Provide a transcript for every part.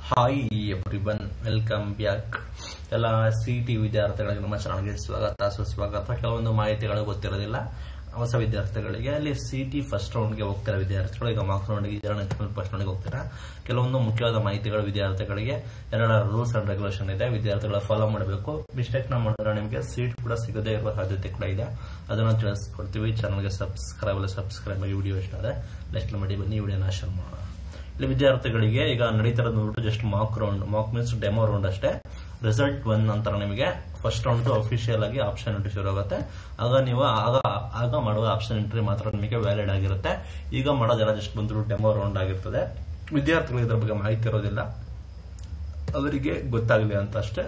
hi everyone welcome back ಎಲ್ಲ C T ವಿದ್ಯಾರ್ಥಿಗಳಿಗೆ ನಮ್ಮ ಚಾನಲ್ಗೆ ಸ್ವಾಗತ ಸುಸ್ವಾಗತ ಕೆಲವೊಂದು ಮಾಹಿತಿಗಳು ಗೊತ್ತಿರೋದಿಲ್ಲ ಹೊಸ ವಿದ್ಯಾರ್ಥಿಗಳಿಗೆ ಅಲ್ಲಿ ಸಿ ಟಿ ಫಸ್ಟ್ ರೌಂಡ್ಗೆ ಹೋಗ್ತಾರೆ ವಿದ್ಯಾರ್ಥಿಗಳು ಈಗ ಮಾರ್ಕ್ಸ್ ರೌಂಡ್ಗೆ ಇದರ ಫಸ್ಟ್ ರೌಂಡ್ಗೆ ಹೋಗ್ತಾರೆ ಕೆಲವೊಂದು ಮುಖ್ಯವಾದ ಮಾಹಿತಿಗಳು ವಿದ್ಯಾರ್ಥಿಗಳಿಗೆ ಎಲ್ಲ ರೂಲ್ಸ್ ಅಂಡ್ ರೆಗ್ಯುಲೇಷನ್ ಇದೆ ವಿದ್ಯಾರ್ಥಿಗಳ ಫಾಲೋ ಮಾಡಬೇಕು ಮಿಸ್ಟೇಕ್ ನ ಮಾಡಿದ್ರೆ ನಿಮಗೆ ಸೀಟ್ ಕೂಡ ಸಿಗದೇ ಇರುವ ಸಾಧ್ಯತೆ ಕೂಡ ಇದೆ ಅದನ್ನು ತಿಳಿಸ್ಕೊಡ್ತೀವಿ ಚಾನಲ್ಗೆ ಸಬ್ಸ್ಕ್ರೈಬ್ ಅಲ್ಲ ಸಬ್ಸ್ಕ್ರೈಬ್ ಆಗಿ ವಿಡಿಯೋ ಇಷ್ಟ ಆದರೆ ಲೈಕ್ ಮಾಡಿ ಬನ್ನಿ ವಿಡಿಯೋನ ಶೇರ್ ಮಾಡೋಣ ಇಲ್ಲಿ ವಿದ್ಯಾರ್ಥಿಗಳಿಗೆ ಈಗ ನಡೀತಿರೋದು ನೋಡ್ಬಿಟ್ಟು just mock round mock means demo round ಅಷ್ಟೇ ರಿಸಲ್ಟ್ ಒನ್ ನಂತರ ನಿಮಗೆ ಫಸ್ಟ್ ರೌಂಡ್ ಅಫಿಷಿಯಲ್ ಆಗಿ ಆಪ್ಷನ್ ಎಂಟ್ರಿ ಶುರು ಆಗುತ್ತೆ ಆಗ ನೀವು ಆಗ ಆಗ ಮಾಡುವ ಆಪ್ಷನ್ ಎಂಟ್ರಿ ಮಾತ್ರ ನಿಮಗೆ ವ್ಯಾಲಿಡ್ ಆಗಿರುತ್ತೆ ಈಗ ಮಾಡೋದೆಲ್ಲ ಜಸ್ಟ್ ಬಂದ್ರು ಡೆಮೋ ರೌಂಡ್ ಆಗಿರ್ತದೆ ವಿದ್ಯಾರ್ಥಿಗಳಿಗೆ ಇದ್ರ ಬಗ್ಗೆ ಮಾಹಿತಿ ಇರೋದಿಲ್ಲ ಅವರಿಗೆ ಗೊತ್ತಾಗಲಿ ಅಂತ ಅಷ್ಟೇ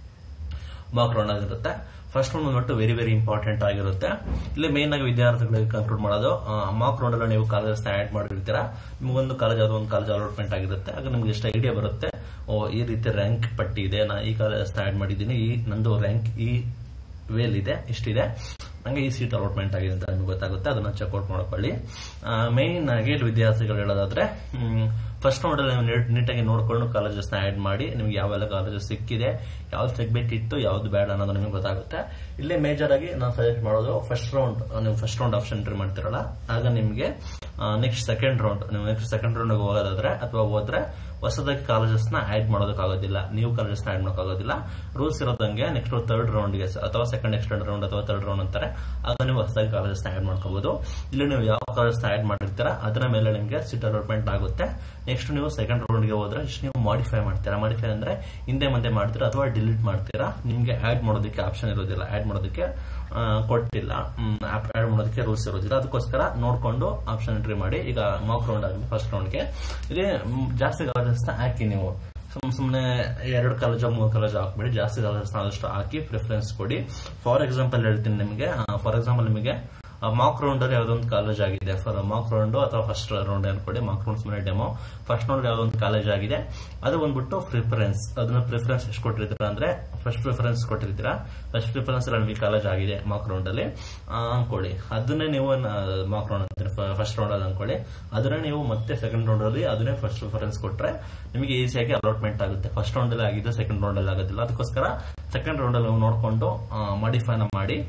ಮಾಕ್ ರೌಂಡ್ ಆಗಿರುತ್ತೆ ಫಸ್ಟ್ ರೌಂಡ್ ಬಂದ್ಬಿಟ್ಟು ವೆರಿ ವೆರಿ ಇಂಪಾರ್ಟೆಂಟ್ ಆಗಿರುತ್ತೆ ಇಲ್ಲಿ ಮೇನ್ ಆಗಿ ವಿದ್ಯಾರ್ಥಿಗಳಿಗೆ ಕನ್ಕ್ಲೂಡ್ ಮಾಡೋದು ಮಾಕ್ ರೌಂಡ್ ಅಲ್ಲಿ ನೀವು ಕಾಲೇಜಸ್ ಆಡ್ ಮಾಡಿರ್ತೀರಾ ನಿಮಗೊಂದು ಕಾಲೇಜ್ ಯಾವುದೋ ಒಂದು ಕಾಲೇಜ್ ಅಲಾಟ್ಮೆಂಟ್ ಆಗಿರುತ್ತೆ ಆಗ ನಿಮ್ಗೆ ಎಷ್ಟು ಐಡಿಯಾ ಬರುತ್ತೆ ಓ ಈ ರೀತಿ ರ್ಯಾಂಕ್ ಪಟ್ಟಿ ಇದೆ ನಾ ಈ ಕಾಲೇಜ್ ಆಡ್ ಮಾಡಿದ್ದೀನಿ ಈ ನಂದು ರ್ಯಾಂಕ್ ಈ ವೇಲ್ ಇದೆ ಇಷ್ಟಿದೆ ನಂಗೆ ಈ ಸೀಟ್ ಅಲಾಟ್ಮೆಂಟ್ ಆಗಿದೆ ಅಂತ ನಿಮ್ಗೆ ಗೊತ್ತಾಗುತ್ತೆ ಅದನ್ನ ಚೆಕ್ಔಟ್ ಮಾಡ್ಕೊಳ್ಳಿ ಮೇನ್ ಆಗಿ ವಿದ್ಯಾರ್ಥಿಗಳು ಹೇಳೋದಾದ್ರೆ ಫಸ್ಟ್ ರೌಂಡ್ ಅಲ್ಲಿ ನೀವು ನೀಟಾಗಿ ನೋಡ್ಕೊಂಡು ಕಾಲೇಜಸ್ ನ ಆಡ್ ಮಾಡಿ ನಿಮ್ಗೆ ಯಾವೆಲ್ಲ ಕಾಲೇಜಸ್ ಸಿಕ್ಕಿದೆ ಯಾವ್ದು ಸಿಗ್ಬೇಕಿತ್ತು ಯಾವ್ದು ಬೇಡ ಅನ್ನೋದು ನಿಮಗೆ ಗೊತ್ತಾಗುತ್ತೆ ಇಲ್ಲಿ ಮೇಜರ್ ಆಗಿ ನಾನು ಸಜೆಸ್ಟ್ ಮಾಡೋದು ಫಸ್ಟ್ ರೌಂಡ್ ನೀವು ಫಸ್ಟ್ ರೌಂಡ್ ಆಪ್ಷನ್ ಎಂಟ್ರಿ ಮಾಡ್ತಿರಲ್ಲ ಆಗ ನಿಮಗೆ ನೆಕ್ಸ್ಟ್ ಸೆಕೆಂಡ್ ರೌಂಡ್ ನೀವು ನೆಕ್ಸ್ಟ್ ಸೆಕೆಂಡ್ ರೌಂಡ್ ಹೋಗೋದಾದ್ರೆ ಅಥವಾ ಹೋದ್ರೆ ಹೊಸದಾಗಿ ಕಾಲೇಜಸ್ ನ ಆಡ್ ಮಾಡೋದಕ್ಕಾಗೋದಿಲ್ಲ ನೀವು ಕಾಲೇಜಸ್ ನ ಆಡ್ ಮಾಡೋಕ್ಕಾಗೋದಿಲ್ಲ ರೂಲ್ಸ್ ಇರೋದಂಗೆ ನೆಕ್ಸ್ಟ್ ಥರ್ಡ್ ರೌಂಡ್ಗೆ ಅಥವಾ ಸೆಕೆಂಡ್ ಎಕ್ಸ್ಟೆಂಡ್ ರೌಂಡ್ ಅಥವಾ ಥರ್ಡ್ ರೌಂಡ್ ಅಂತಾರೆ ಆಗ ನೀವು ಹೊಸದಾಗಿ ಕಾಲೇಜಸ್ ನ ಆಡ್ ಮಾಡ್ಕೋಬಹುದು ಇಲ್ಲಿ ನೀವು ಯಾವ ಕಾಲೇಜಸ್ ನ ಆಡ್ ಮಾಡಿರ್ತೀರಾ ಅದರ ಮೇಲೆ ನಿಮಗೆ ಸೀಟ್ ಅಲಾಟ್ಮೆಂಟ್ ಆಗುತ್ತೆ ನೆಕ್ಸ್ಟ್ ನೀವು ಸೆಕೆಂಡ್ ರೌಂಡ್ಗೆ ಹೋದ್ರೆ ಇಷ್ಟು ನೀವು ಮಾಡಿಫೈ ಮಾಡ್ತೀರಾ ಮಾಡಿಫೈ ಅಂದ್ರೆ ಹಿಂದೆ ಮುಂದೆ ಮಾಡ್ತೀರಾ ಅಥವಾ ಡಿಲೀಟ್ ಮಾಡ್ತೀರಾ ನಿಮ್ಗೆ ಆಡ್ ಮಾಡೋದಕ್ಕೆ ಆಪ್ಷನ್ ಇರೋದಿಲ್ಲ ಆಡ್ ಮಾಡೋದಕ್ಕೆ ಕೊಟ್ಟಿಲ್ಲ ಆಡ್ ಮಾಡೋದಕ್ಕೆ ರೂಲ್ಸ್ ಇರೋದಿಲ್ಲ ಅದಕ್ಕೋಸ್ಕರ ನೋಡ್ಕೊಂಡು ಆಪ್ಷನ್ ಎಂಟ್ರಿ ಮಾಡಿ ಈಗ ಮಾಕ್ ರೌಂಡ್ ಆಗಿದೆ ಫಸ್ಟ್ ರೌಂಡ್ಗೆ ಇಲ್ಲಿ ಜಾಸ್ತಿ ಕಾಲೇಜಸ್ ಹಾಕಿ ನೀವು ಸುಮ್ ಸುಮ್ನೆ ಎರಡು ಕಾಲೇಜ್ ಮೂರು ಕಾಲೇಜ್ ಹಾಕ್ಬೇಡಿ ಜಾಸ್ತಿ ಕಾಲೇಜಸ್ ಆದಷ್ಟು ಹಾಕಿ ಪ್ರಿಫರೆನ್ಸ್ ಕೊಡಿ ಫಾರ್ ಎಕ್ಸಾಂಪಲ್ ಹೇಳ್ತೀನಿ ನಿಮಗೆ ಫಾರ್ ಎಕ್ಸಾಂಪಲ್ ನಿಮಗೆ ಮಾಕ್ ರೌಂಡ್ ಅಲ್ಲಿ ಯಾವ್ದೊಂದು ಕಾಲೇಜ್ ಆಗಿದೆ ಫಾರ್ ಮಾಕ್ ರೌಂಡ್ ಅಥವಾ ಫಸ್ಟ್ ರೌಂಡ್ ಅನ್ಕೊಡಿ ಮಾಕ್ ರೌಂಡ್ ಸುಮ್ಮನೆ ಡೆಮೋ ಫಸ್ಟ್ ರೌಂಡ್ ಯಾವ್ದೊಂದು ಕಾಲೇಜ್ ಆಗಿದೆ ಅದು ಬಂದ್ಬಿಟ್ಟು ಪ್ರಿಫರೆನ್ಸ್ ಅದನ್ನ ಪ್ರಿಫರೆನ್ಸ್ ಎಷ್ಟು ಕೊಟ್ಟಿರ್ತೀರಾ ಅಂದ್ರೆ ಫಸ್ಟ್ ಪ್ರಿಫರೆನ್ಸ್ ಕೊಟ್ಟಿರ್ತೀರಾ ಫಸ್ಟ್ ಪ್ರಿಫರೆನ್ಸ್ ಅಲ್ಲಿ ನಿಮಗೆ ಕಾಲೇಜ್ ಆಗಿದೆ ಮಾಕ್ ರೌಂಡ್ ಅಲ್ಲಿ ಅನ್ಕೊಳ್ಳಿ ಅದನ್ನೇ ನೀವು ಮಾಕ್ ರೌಂಡ್ ಅಂತೀರಿ ಫಸ್ಟ್ ರೌಂಡ್ ಅಲ್ಲಿ ಅನ್ಕೊಳ್ಳಿ ಅದನ್ನೇ ನೀವು ಮತ್ತೆ ಸೆಕೆಂಡ್ ರೌಂಡ್ ಅಲ್ಲಿ ಅದನ್ನೇ ಫಸ್ಟ್ ಪ್ರಿಫರೆನ್ಸ್ ಕೊಟ್ರೆ ನಿಮಗೆ ಈಸಿಯಾಗಿ ಅಲಾಟ್ಮೆಂಟ್ ಆಗುತ್ತೆ ಫಸ್ಟ್ ರೌಂಡ್ ಅಲ್ಲಿ ಆಗಿದೆ ಸೆಕೆಂಡ್ ರೌಂಡ್ ಅಲ್ಲಿ ಆಗೋದಿಲ್ಲ ಅದಕ್ಕೋಸ್ಕರ ಸೆಕೆಂಡ್ ರೌಂಡ್ ಅಲ್ಲಿ ನೋಡ್ಕೊಂಡು ಮಾಡಿಫೈನ ಮಾಡಿ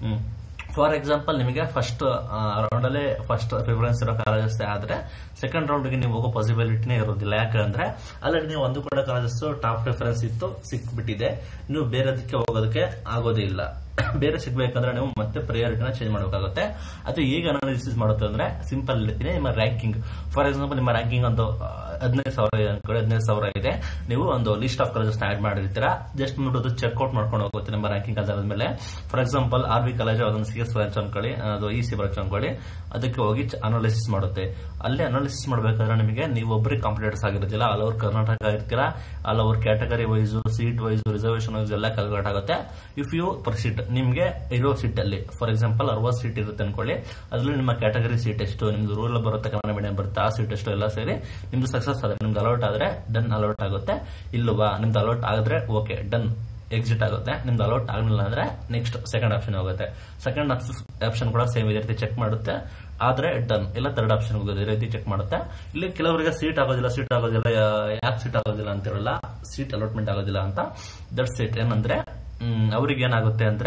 ಫಾರ್ ಎಕ್ಸಾಂಪಲ್ ನಿಮಗೆ ಫಸ್ಟ್ ರೌಂಡ್ ಅಲ್ಲಿ ಫಸ್ಟ್ ಪ್ರಿಫರೆನ್ಸ್ ಇರೋ ಕಾಲೇಜಸ್ ಆದ್ರೆ ಸೆಕೆಂಡ್ ರೌಂಡ್ ಗೆ ನೀವು ಹೋಗೋ ಪಾಸಿಬಿಲಿಟಿನೇ ಇರೋದಿಲ್ಲ ಯಾಕಂದ್ರೆ ಆಲ್ರೆಡಿ ನೀವು ಒಂದು ಕೂಡ ಕಾಲೇಜಸ್ ಟಾಪ್ ಪ್ರಿಫರೆನ್ಸ್ ಇತ್ತು ಸಿಕ್ಬಿಟ್ಟಿದೆ ನೀವು ಬೇರೆದಕ್ಕೆ ಹೋಗೋದಕ್ಕೆ ಆಗೋದೇ ಇಲ್ಲ ಬೇರೆ ಸಿಗ್ಬೇಕಂದ್ರೆ ನೀವು ಮತ್ತೆ ಪ್ರಯಾರಿಟಿನ ಚೇಂಜ್ ಮಾಡಬೇಕಾಗುತ್ತೆ ಅದು ಈಗ ಅನಾಲಿಸಿಸ್ ಮಾಡುತ್ತೆ ಅಂದ್ರೆ ಸಿಂಪಲ್ ಹೇಳ್ತೀನಿ ನಿಮ್ಮ ರ್ಯಾಂಕಿಂಗ್ ಫಾರ್ ಎಕ್ಸಾಂಪಲ್ ನಿಮ್ಮ ರ್ಯಾಂಕಿಂಗ್ ಒಂದು ಹದಿನೈದು ಸಾವಿರ ಅನ್ಕೊಳ್ಳಿ ಹದಿನೈದು ಸಾವಿರ ಇದೆ ನೀವು ಒಂದು ಲಿಸ್ಟ್ ಆಫ್ ಕಾಲೇಜಸ್ ಆಡ್ ಮಾಡಿರ್ತೀರಾ ಜಸ್ಟ್ ನೋಡೋದು ಚೆಕ್ಔಟ್ ಮಾಡ್ಕೊಂಡು ಹೋಗುತ್ತೆ ನಿಮ್ಮ ರ್ಯಾಂಕಿಂಗ್ ಅದಾದ ಮೇಲೆ for example R V college ಅದೊಂದು ಸಿ ಎಸ್ ಬ್ರಾಂಚ್ ಅನ್ಕೊಳ್ಳಿ ಅದು ಇ ಸಿ ಬ್ರಾಂಚ್ ಅನ್ಕೊಳ್ಳಿ ಅದಕ್ಕೆ ಹೋಗಿ ಅನಾಲಿಸಿಸ್ ಮಾಡುತ್ತೆ ಅಲ್ಲಿ ಅನಾಲಿಸಿಸ್ ಮಾಡಬೇಕಾದ್ರೆ ನಿಮಗೆ ನೀವು ಒಬ್ಬರಿಗೆ ಕಾಂಪಿಟೇಟರ್ಸ್ ಆಗಿರೋದಿಲ್ಲ ಆಲ್ ಓವರ್ ಕರ್ನಾಟಕ ಇರ್ತೀರಾ all over category wise seat wise reservation wise ಎಲ್ಲ ಕ್ಯಾಲ್ಕುಲೇಟ್ ಆಗುತ್ತೆ ಇಫ್ ಯು ಪರ್ ಸೀಟ್ ನಿಮಗೆ ಇರೋ ಸೀಟ್ ಅಲ್ಲಿ ಫಾರ್ ಎಕ್ಸಾಂಪಲ್ ಅರವತ್ತು ಸೀಟ್ ಇರುತ್ತೆ ಅನ್ಕೊಳ್ಳಿ ಅದರಲ್ಲಿ ನಿಮ್ಮ ಕ್ಯಾಟಗರಿ ಸೀಟ್ ಎಷ್ಟು ನಿಮ್ದು ರೂರಲ್ ಬರುತ್ತೆ ಕನ್ನಡ ಮೀಡಿಯಂ ಬರುತ್ತೆ ಆ ಸೀಟ್ ಎಷ್ಟು ಎಲ್ಲ ಸೇರಿ ನಿಮ್ದು ಸಕ್ಸಸ್ ಆದ್ರೆ ನಿಮ್ದು ಅಲೌಟ್ ಆದ್ರೆ ಡನ್ ಅಲೌಟ್ ಆಗುತ್ತೆ ಇಲ್ಲವಾ ನಿಮ್ದು ಅಲೌಟ್ ಆಗಿದ್ರೆ ಓಕೆ ಡನ್ ಎಕ್ಸಿಟ್ ಆಗುತ್ತೆ ನಿಮ್ದು ಅಲೌಟ್ ಆಗಲಿಲ್ಲ ಅಂದ್ರೆ ನೆಕ್ಸ್ಟ್ ಸೆಕೆಂಡ್ ಆಪ್ಷನ್ ಹೋಗುತ್ತೆ ಸೆಕೆಂಡ್ ಆಪ್ಷನ್ ಕೂಡ ಸೇಮ್ ಇದೇ ರೀತಿ ಚೆಕ್ ಮಾಡುತ್ತೆ ಆದ್ರೆ ಡನ್ ಇಲ್ಲ ಥರ್ಡ್ ಆಪ್ಷನ್ ಹೋಗೋದು ಈ ರೀತಿ ಚೆಕ್ ಮಾಡುತ್ತೆ ಇಲ್ಲಿ ಕೆಲವರಿಗೆ ಸೀಟ್ ಆಗೋದಿಲ್ಲ ಸೀಟ್ ಆಗೋದಿಲ್ಲ ಯಾಕೆ ಸೀಟ್ ಆಗೋದಿಲ್ಲ ಅಂತಿರಲ್ಲ ಸೀಟ್ ಅಲಾಟ್ಮೆಂಟ್ ಆಗೋದಿಲ್ಲ ಅಂತ ದಟ್ ಸೀಟ್ ಏನಂದ್ರೆ ಅವ್ರಿಗೆ ಏನಾಗುತ್ತೆ ಅಂದ್ರೆ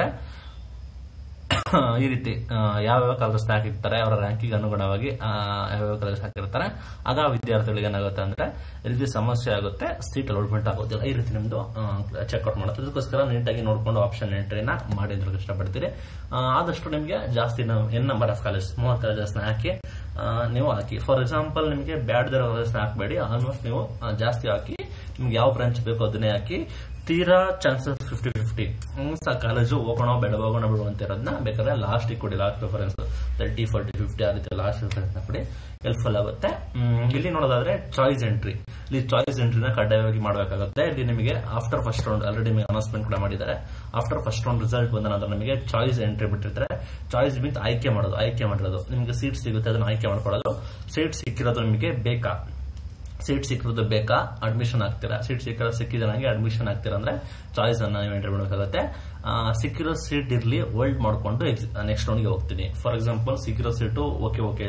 ಈ ರೀತಿ ಯಾವ್ಯಾವ ಕಾಲೇಜಸ್ ಹಾಕಿರ್ತಾರೆ ಅವರ ರ್ಯಾಂಕಿಂಗ್ ಅನುಗುಣವಾಗಿ ಯಾವ್ಯಾವ ಕಾಲೇಜ್ ಹಾಕಿರ್ತಾರೆ ಆಗ ವಿದ್ಯಾರ್ಥಿಗಳಿಗೆ ಏನಾಗುತ್ತೆ ಅಂದ್ರೆ ಈ ರೀತಿ ಸಮಸ್ಯೆ ಆಗುತ್ತೆ ಸೀಟ್ ಅಲಾಟ್ಮೆಂಟ್ ಆಗೋದಿಲ್ಲ ಈ ರೀತಿ ನಿಮ್ದು ಚೆಕ್ಔಟ್ ಮಾಡುತ್ತೆ ಅದಕ್ಕೋಸ್ಕರ ನೀಟಾಗಿ ನೋಡ್ಕೊಂಡು ಆಪ್ಷನ್ ಎಂಟ್ರಿನ ಮಾಡಿದ್ರೆ ಇಷ್ಟಪಡ್ತೀರಿ ಆದಷ್ಟು ನಿಮಗೆ ಜಾಸ್ತಿ ಎನ್ ನಂಬರ್ ಆಫ್ ಕಾಲೇಜ್ ಮೂವತ್ತು ಕಾಲೇಜಸ್ನ ಹಾಕಿ ನೀವು ಹಾಕಿ ಫಾರ್ ಎಕ್ಸಾಂಪಲ್ ನಿಮಗೆ ಬ್ಯಾಡ್ದಿರೋ ಕಾಲೇಜ್ನ ಹಾಕಬೇಡಿ ಆಲ್ಮೋಸ್ಟ್ ನೀವು ಜಾಸ್ತಿ ಹಾಕಿ ನಿಮ್ಗೆ ಯಾವ ಬ್ರಾಂಚ್ ಬೇಕೋ ಅದನ್ನೇ ಹಾಕಿ ತೀರಾ ಚಾನ್ಸಸ್ ಫಿಫ್ಟಿ ಫಿಫ್ಟಿ ಕಾಲೇಜು ಹೋಗೋಣ ಬೇಡ ಹೋಗೋಣ ಬಿಡು ಅಂತ ಇರೋದನ್ನ ಬೇಕಾದ್ರೆ ಲಾಸ್ಟ್ ಕೊಡಿ last preference thirty forty fifty ಆ ರೀತಿ ಲಾಸ್ಟ್ ಪ್ರಿಫರೆನ್ಸ್ ಕೊಡಿ ಹೆಲ್ಪ್ಫುಲ್ ಆಗುತ್ತೆ ಇಲ್ಲಿ ನೋಡೋದಾದ್ರೆ ಚಾಯ್ಸ್ ಎಂಟ್ರಿ ಇಲ್ಲಿ ಚಾಯ್ಸ್ ಎಂಟ್ರಿನ ಕಡ್ಡಾಯವಾಗಿ ಮಾಡಬೇಕಾಗುತ್ತೆ ಇಲ್ಲಿ ನಿಮಗೆ ಆಫ್ಟರ್ ಫಸ್ಟ್ ರೌಂಡ್ ಆಲ್ರೆಡಿ ನಿಮಗೆ ಅನೌನ್ಸ್ಮೆಂಟ್ ಕೂಡ ಮಾಡಿದ್ದಾರೆ ಆಫ್ಟರ್ ಫಸ್ಟ್ ರೌಂಡ್ ರಿಸಲ್ಟ್ ಬಂದ ನಂತರ ನಿಮಗೆ ಚಾಯ್ಸ್ ಎಂಟ್ರಿ ಬಿಟ್ಟಿರ್ತಾರೆ ಚಾಯ್ಸ್ ಮೀನ್ಸ್ ಆಯ್ಕೆ ಮಾಡೋದು ಆಯ್ಕೆ ಮಾಡಿರೋದು ನಿಮಗೆ ಸೀಟ್ ಸಿಗುತ್ತೆ ಅದನ್ನ ಆಯ್ಕೆ ಮಾಡ್ಕೊಳ್ಳೋದು ಸೀಟ್ ಸಿಕ್ಕಿರೋದು ನಿಮಗೆ ಬೇಕಾ ಸೀಟ್ ಸಿಕ್ಕಿರೋದು ಬೇಕಾ ಅಡ್ಮಿಷನ್ ಆಗ್ತೀರಾ ಸೀಟ್ ಸಿಕ್ಕಿರೋ ಸಿಕ್ಕಿದ ನನಗೆ ಅಡ್ಮಿಷನ್ ಆಗ್ತೀರಾ ಅಂದ್ರೆ ಚಾಯ್ಸ್ ಅನ್ನ ನೀವು ಎಂಟ್ರಿ ಮಾಡಬೇಕಾಗುತ್ತೆ ಸಿಕ್ಕಿರೋ ಸೀಟ್ ಇರ್ಲಿ ಹೋಲ್ಡ್ ಮಾಡ್ಕೊಂಡು ನೆಕ್ಸ್ಟ್ ರೌಂಡ್ಗೆ ಹೋಗ್ತೀನಿ ಫಾರ್ ಎಕ್ಸಾಂಪಲ್ ಸಿಕ್ಕಿರೋ ಸೀಟು ಓಕೆ ಓಕೆ ಇದೆ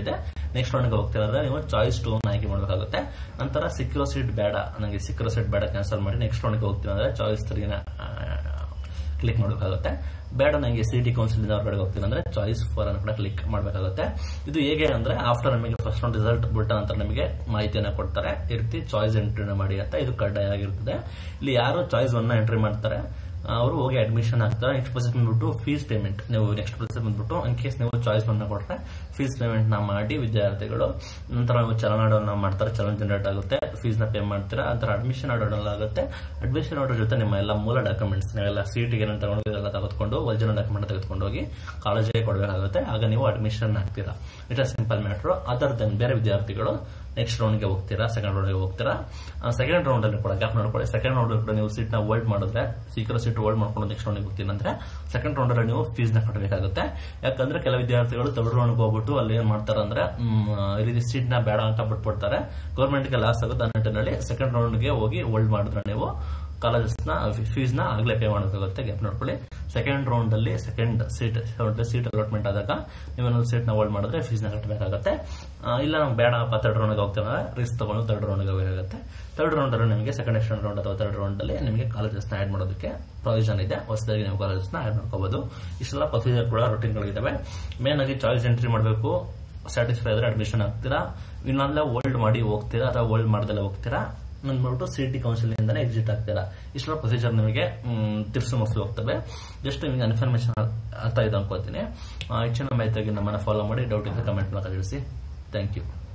ನೆಕ್ಸ್ಟ್ ರೌಂಡ್ಗೆ ಹೋಗ್ತೀರಾ ಅಂದ್ರೆ ನೀವು ಚಾಯ್ಸ್ ಟೂ ಆಯ್ಕೆ ಮಾಡಬೇಕಾಗುತ್ತೆ ನಂತರ ಸಿಕ್ಕಿರೋ ಸೀಟ್ ಬೇಡ ನನಗೆ ಸಿಕ್ಕಿರೋ ಸೀಟ್ ಬೇಡ ಕ್ಯಾನ್ಸಲ್ ಮಾಡಿ ನೆಕ್ಸ್ಟ್ ರೌಂಡ್ಗೆ ಹೋಗ್ತೀರಾ ಅಂದ್ರೆ ಚಾಯ್ಸ್ ತ್ರೀನ ಕ್ಲಿಕ್ ಮಾಡಬೇಕಾಗುತ್ತೆ ಬೇಡ ನನಗೆ ಸಿ ಟಿ ಕೌನ್ಸಿಲ್ ಹೊರಗಡೆ ಹೋಗ್ತೀನಿ ಅಂದ್ರೆ ಚಾಯ್ಸ್ ಫೋರ್ ಅನ್ನು ಕೂಡ ಕ್ಲಿಕ್ ಮಾಡಬೇಕಾಗುತ್ತೆ ಇದು ಹೇಗೆ ಅಂದ್ರೆ ಆಫ್ಟರ್ ನಮಗೆ ಫಸ್ಟ್ ರೌಂಡ್ ರಿಸಲ್ಟ್ ಬಿಟ್ಟ ನಂತರ ನಿಮಗೆ ಮಾಹಿತಿಯನ್ನು ಕೊಡ್ತಾರೆ ಈ ರೀತಿ ಚಾಯ್ಸ್ ಎಂಟ್ರಿನ ಮಾಡಿ ಅಂತ ಇದು ಕಡ್ಡಾಯ ಆಗಿರ್ತದೆ ಇಲ್ಲಿ ಯಾರು ಚಾಯ್ಸ್ ಒನ್ ಎಂಟ್ರಿ ಮಾಡ್ತಾರೆ ಅವರು ಹೋಗಿ ಅಡ್ಮಿಷನ್ ಆಗ್ತಾರೆ ನೆಕ್ಸ್ಟ್ ಪ್ರೊಸೆಸ್ ಬಂದ್ಬಿಟ್ಟು ಫೀಸ್ ಪೇಮೆಂಟ್ ನೀವು ನೆಕ್ಸ್ಟ್ ಪ್ರೊಸೆಸ್ ಬಂದ್ಬಿಟ್ಟು ಇನ್ ಕೇಸ್ ನೀವು ಚಾಯ್ಸ್ ಅನ್ನ ಕೊಟ್ಟರೆ ಫೀಸ್ ಪೇಮೆಂಟ್ ನ ಮಾಡಿ ವಿದ್ಯಾರ್ಥಿಗಳು ನಂತರ ನೀವು ಚಲನ್ ಆರ್ಡರ್ ಮಾಡ್ತಾರೆ ಚಲನ್ ಜನರೇಟ್ ಆಗುತ್ತೆ ಫೀಸ್ ನ ಪೇ ಮಾಡ್ತೀರಾ ನಂತರ ಅಡ್ಮಿಷನ್ ಆರ್ಡರ್ ಆಗುತ್ತೆ ಅಡ್ಮಿಷನ್ ಆರ್ಡರ್ ಜೊತೆ ನಿಮ್ಮ ಎಲ್ಲ ಮೂಲ ಡಾಕ್ಯುಮೆಂಟ್ಸ್ ನೀವೆಲ್ಲ ಸೀಟಿಗೆ ಏನಂತ ತಗೊಂಡು ಎಲ್ಲ ತೆಗೆದುಕೊಂಡು ಒರಿಜಿನಲ್ ಡಾಕ್ಯುಮೆಂಟ್ ತೆಗೆದುಕೊಂಡು ಹೋಗಿ ಕಾಲೇಜಿಗೆ ಕೊಡಬೇಕಾಗುತ್ತೆ ಆಗ ನೀವು ಅಡ್ಮಿಷನ್ ಆಗ್ತೀರಾ it simple matter other then ಬೇರೆ ವಿದ್ಯಾರ್ಥಿಗಳು ನೆಕ್ಸ್ಟ್ ರೌಂಡ್ಗೆ ಹೋಗ್ತೀರಾ ಸೆಕೆಂಡ್ ರೌಂಡ್ಗೆ ಹೋಗ್ತೀರಾ ಸೆಕೆಂಡ್ ರೌಂಡ್ ಅಲ್ಲಿ ಕೂಡ ಗ್ಯಾಪ್ ನೋಡ್ಕೊಳ್ಳಿ ಸೆಕೆಂಡ್ ರೌಂಡ್ ಕೂಡ ನೀವು ಸೀಟ್ ನ ಹೋಲ್ಡ್ ಮಾಡಿದ್ರೆ ಸೀಕ್ರೆಟ್ ಸೀಟ್ ಹೋಲ್ಡ್ ಮಾಡ್ಕೊಂಡು ನೆಕ್ಸ್ಟ್ ರೌಂಡ್ಗೆ ಹೋಗ್ತೀನಿ ಅಂದ್ರೆ ಸೆಕೆಂಡ್ ರೌಂಡ್ ಅಲ್ಲಿ ನೀವು ಫೀಸ್ ನ ಕಟ್ಟಬೇಕಾಗುತ್ತೆ ಯಾಕಂದ್ರೆ ಕೆಲವು ವಿದ್ಯಾರ್ಥಿಗಳು ತರ್ಡ್ ರೌಂಡ್ಗೆ ಹೋಗ್ಬಿಟ್ಟು ಅಲ್ಲಿ ಏನ್ ಮಾಡ್ತಾರೆ ಅಂದ್ರೆ ಮ್, ಈ ರೀತಿ ಸೀಟ್ ನ ಬೇಡ ಅಂತ ಬಿಟ್ಬಿಡ್ತಾರೆ ಗೌರ್ಮೆಂಟ್ಗೆ ಲಾಸ್ ಆಗುತ್ತೆ ಆ ನಿಟ್ಟಿನಲ್ಲಿ ಸೆಕೆಂಡ್ ರೌಂಡ್ಗೆ ಹೋಗಿ ಹೋಲ್ಡ್ ಮಾಡಿದ್ರೆ ನೀವು ಕಾಲೇಜಸ್ ನ ಫೀಸ್ ನ ಆಗ್ಲೇ ಪೇ ಮಾಡಬೇಕಾಗುತ್ತೆ ಗ್ಯಾಪ್ ನೋಡ್ಕೊಳ್ಳಿ ಸೆಕೆಂಡ್ ರೌಂಡ್ ಅಲ್ಲಿ ಸೆಕೆಂಡ್ ಸೀಟ್ ಸೀಟ್ ಅಲಾಟ್ಮೆಂಟ್ ಆದಾಗ ನೀವು ಸೀಟ್ ನ ಹೋಲ್ಡ್ ಮಾಡಿದ್ರೆ ಫೀಸ್ ನ ಕಟ್ಟಬೇಕಾಗುತ್ತೆ ಆ, ಇಲ್ಲ ನಮ್ಗೆ ಬೇಡಪ್ಪ ತರ್ಡ್ ರೌಂಡ್ ಹೋಗ್ತೇವೆ ರಿಸ್ಕ್ ತಗೊಂಡು ತರ್ಡ್ ರೌಂಡ್ ಹೋಗಬೇಕಾಗುತ್ತೆ ತರ್ಡ್ ರೌಂಡ್ ಅಲ್ಲಿ ನಿಮಗೆ ಸೆಕೆಂಡ್ ಎಕ್ಸ್ಟೆಂಡ್ ರೌಂಡ್ ಅಥವಾ ತರ್ಡ್ ರೌಂಡ್ ಅಲ್ಲಿ ನಿಮಗೆ ಕಾಲೇಜಸ್ ನ ಆಡ್ ಮಾಡೋದಕ್ಕೆ ಪ್ರೊವಿಷನ್ ಇದೆ ಹೊಸದಾಗಿ ನೀವು ಕಾಲೇಜಸ್ ನ ಆಡ್ ಮಾಡ್ಕೋಬಹುದು ಇಷ್ಟೆಲ್ಲ ಪ್ರೊಸೀಜರ್ ಕೂಡ routine ಗಳಿದಾವೆ ಮೇನ್ ಆಗಿ ಚಾಯ್ಸ್ ಎಂಟ್ರಿ ಮಾಡಬೇಕು ಸ್ಯಾಟಿಸ್ಫೈ ಆದ್ರೆ ಅಡ್ಮಿಷನ್ ಆಗ್ತೀರಾ ಇನ್ನೊಂದಲ್ಲ ಹೋಲ್ಡ್ ಮಾಡಿ ಹೋಗ್ತೀರಾ ಅಥವಾ ಹೋಲ್ಡ್ ಮಾಡ್ದಲ್ಲ ಹೋಗ್ತೀರಾ ಅಂದ್ಬಿಟ್ಟು ಸಿ ಟಿ ಕೌನ್ಸಿಲ್ ಇಂದಾನೆ ಎಕ್ಸಿಟ್ ಆಗ್ತೀರಾ ಇಷ್ಟೆಲ್ಲ ಪ್ರೊಸೀಜರ್ ನಿಮಗೆ ತಿರ್ಸು ಮುಗಿಸಿ ಹೋಗ್ತವೆ ಜಸ್ಟ್ ನಿಮಗೆ ಇನ್ಫಾರ್ಮೇಶನ್ ಅರ್ಥ ಇದೆ ಅನ್ಕೋತೀನಿ ಆ, ಹೆಚ್ಚಿನ ಮಾಹಿತಿಯಾಗಿ ನಮ್ಮನ್ನ ಫಾಲೋ ಮಾಡಿ ಡೌಟ್ ಇದ್ದರೆ ಕಮೆಂಟ್ ಮೂಲಕ ತಿಳಿಸಿ ಥ್ಯಾಂಕ್ ಯು